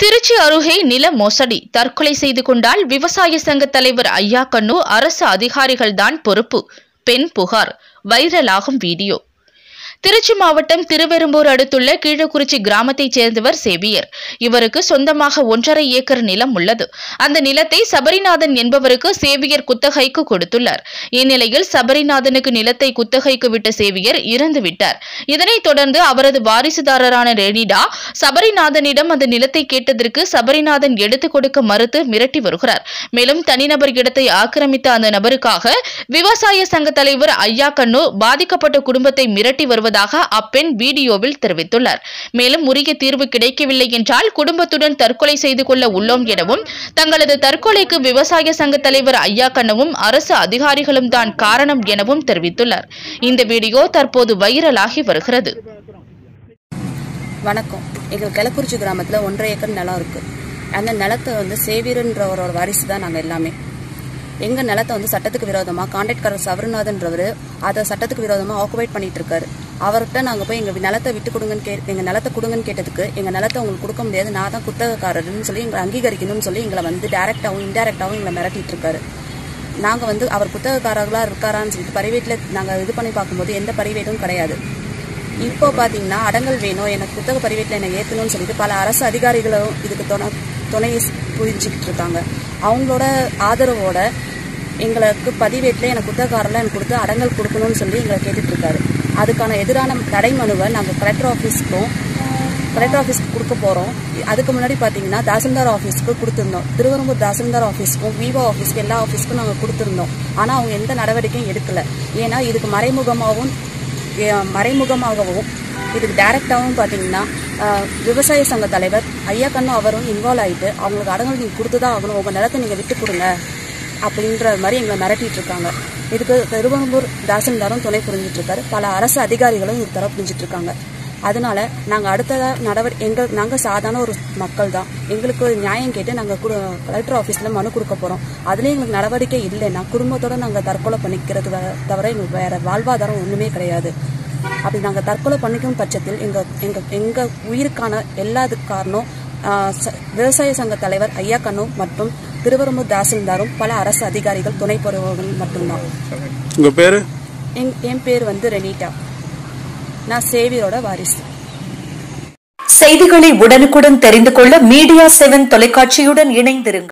திருச்சி அருகே நில மோசடி தற்கொலை செய்து கொண்டால் விவசாய சங்க தலைவர் ஐயா கண்ணு அரசு அதிகாரிகள்தான் பொறுப்பு பெண் புகார் வைரலாகும் வீடியோ திருச்சி மாவட்டம் திருவெரும்பூர் அடுத்துள்ள கீழக்குறிச்சி கிராமத்தைச் சேர்ந்தவர் சேவியர் இவருக்கு சொந்தமாக ஒன்றரை ஏக்கர் நிலம் உள்ளது அந்த நிலத்தை சபரிநாதன் என்பவருக்கு சேவியர் குத்தகைக்கு கொடுத்துள்ளார் இந்நிலையில் சபரிநாதனுக்கு நிலத்தை குத்தகைக்கு விட்ட சேவியர் இறந்து விட்டார் இதனைத் தொடர்ந்து அவரது வாரிசுதாரரான ரெனிடா சபரிநாதனிடம் அந்த நிலத்தை கேட்டதற்கு சபரிநாதன் எடுத்துக் கொடுக்க மறுத்து மிரட்டி வருகிறார் மேலும் தனிநபர் இடத்தை ஆக்கிரமித்த அந்த நபருக்காக விவசாய சங்க தலைவர் ஐயா கண்ணு பாதிக்கப்பட்ட குடும்பத்தை மிரட்டி வருவதாக அப்பெண் வீடியோவில் தெரிவித்துள்ளார் மேலும் உரிய தீர்வு கிடைக்கவில்லை என்றால் குடும்பத்துடன் தற்கொலை செய்து கொள்ள உள்ளோம் எனவும் தங்களது தற்கொலைக்கு விவசாய சங்க தலைவர் ஐயா கண்ணுவும் அரசு அதிகாரிகளும் தான் காரணம் எனவும் தெரிவித்துள்ளார் இந்த வீடியோ தற்போது வைரலாகி வருகிறது வணக்கம் எங்கள் கிளக்குறிச்சி கிராமத்தில் ஒன்றரை ஏக்கர் நிலம் இருக்குது அந்த நிலத்தை வந்து சேவியர்ன்றவரோட வாரிசு தான் நாங்கள் எல்லாமே எங்கள் நிலத்தை வந்து சட்டத்துக்கு விரோதமாக கான்ட்ராக்டர் சவரநாதன்றவர் அதை சட்டத்துக்கு விரோதமாக ஆக்குபைட் பண்ணிட்டு இருக்காரு அவர்கிட்ட நாங்கள் போய் எங்கள் நிலத்தை விட்டு கொடுங்கன்னு கே எங்கள் நிலத்தை கொடுங்கன்னு கேட்டதுக்கு எங்கள் நிலத்தை உங்களுக்கு கொடுக்க முடியாது நான் தான் குத்தகக்காரர்னு சொல்லி எங்களை அங்கீகரிக்கணும்னு சொல்லி எங்களை வந்து டேரெக்டாகவும் இன்டெரக்டாகவும் எங்களை மிரட்டிட்டு இருக்காரு நாங்கள் வந்து அவர் புத்தகக்காரர்களாக இருக்காரான்னு சொல்லிட்டு பரிவேட்டில் நாங்கள் இது பண்ணி பார்க்கும்போது எந்த பரிவேட்டும் கிடையாது இப்போ பார்த்தீங்கன்னா அடங்கல் வேணும் எனக்கு புத்தக பதிவேட்டில் என்னை ஏற்றணும்னு சொல்லிட்டு பல அரசு அதிகாரிகளும் இதுக்கு துணை துணை புரிஞ்சுக்கிட்டு இருக்காங்க அவங்களோட ஆதரவோட எங்களுக்கு பதிவேட்டில் எனக்கு புத்தகக்காரெல்லாம் எனக்கு கொடுத்து அடங்கல் கொடுக்கணும்னு சொல்லி எங்களை கேட்டுட்டு இருக்காரு அதுக்கான எதிரான தடை மனுவை நாங்கள் கலெக்டர் ஆஃபீஸ்க்கும் கலெக்டர் ஆஃபீஸ்க்கு கொடுக்க போகிறோம் அதுக்கு முன்னாடி பார்த்தீங்கன்னா தாசில்தார் ஆஃபீஸ்க்கு கொடுத்துருந்தோம் திருவரம்பூர் தாசில்தார் ஆஃபீஸ்க்கும் விவோ ஆஃபீஸ்க்கு எல்லா ஆஃபீஸ்க்கும் நாங்கள் கொடுத்துருந்தோம் ஆனால் அவங்க எந்த நடவடிக்கையும் எடுக்கல ஏன்னா இதுக்கு மறைமுகமாகவும் ஏ- மறைமுகமாகவும் இதுக்கு டைரக்டாகவும் பார்த்தீங்கன்னா ஆஹ், விவசாய சங்க தலைவர் ஐயா கண்ணு அவரும் இன்வால்வ் ஆகிட்டு அவங்களுக்கு அடங்கல் நீங்கள் கொடுத்து தான் ஆகணும் உங்கள் நிலத்தை நீங்கள் விட்டு கொடுங்க அப்படின்ற மாதிரி எங்களை மிரட்டிட்டு இருக்காங்க இதுக்கு திருவனந்தூர் தாசில்தாரும் துணை புரிஞ்சிட்டு இருக்காரு பல அரசு அதிகாரிகளும் இது தர புரிஞ்சிட்டு இருக்காங்க அதனால நாங்கள் அடுத்ததா நடவடிக்கை எங்கள் நாங்கள் சாதாரண ஒரு மக்கள் தான் எங்களுக்கு ஒரு நியாயம் கேட்டு நாங்கள் கலெக்டர் ஆஃபீஸில் மனு கொடுக்க போகிறோம் அதுலேயும் எங்களுக்கு நடவடிக்கை இல்லைன்னா குடும்பத்தோட நாங்கள் தற்கொலை பண்ணிக்கிறது வே- தவிர எங்களுக்கு வேற வாழ்வாதாரம் ஒன்றுமே கிடையாது அப்படி நாங்கள் தற்கொலை பண்ணிக்கும் பட்சத்தில் எங்கள் எங்கள் எங்கள் உயிருக்கான எல்லாத்துக்கு காரணம் ஆஹ், ச- விவசாய சங்க தலைவர் ஐயா கண்ணு மற்றும் திருவரம்பூர் தாசில்தாரும் பல அரசு அதிகாரிகள் துணை பெறுபவர்கள் மட்டும்தான் உங்கள் பேர் என் என் பேர் வந்து ரெனிட்டா நான் சேவியரோட வாரிசு செய்திகளை உடனுக்குடன் தெரிந்து கொள்ள மீடியா செவன் தொலைக்காட்சியுடன் இணைந்திருங்கள்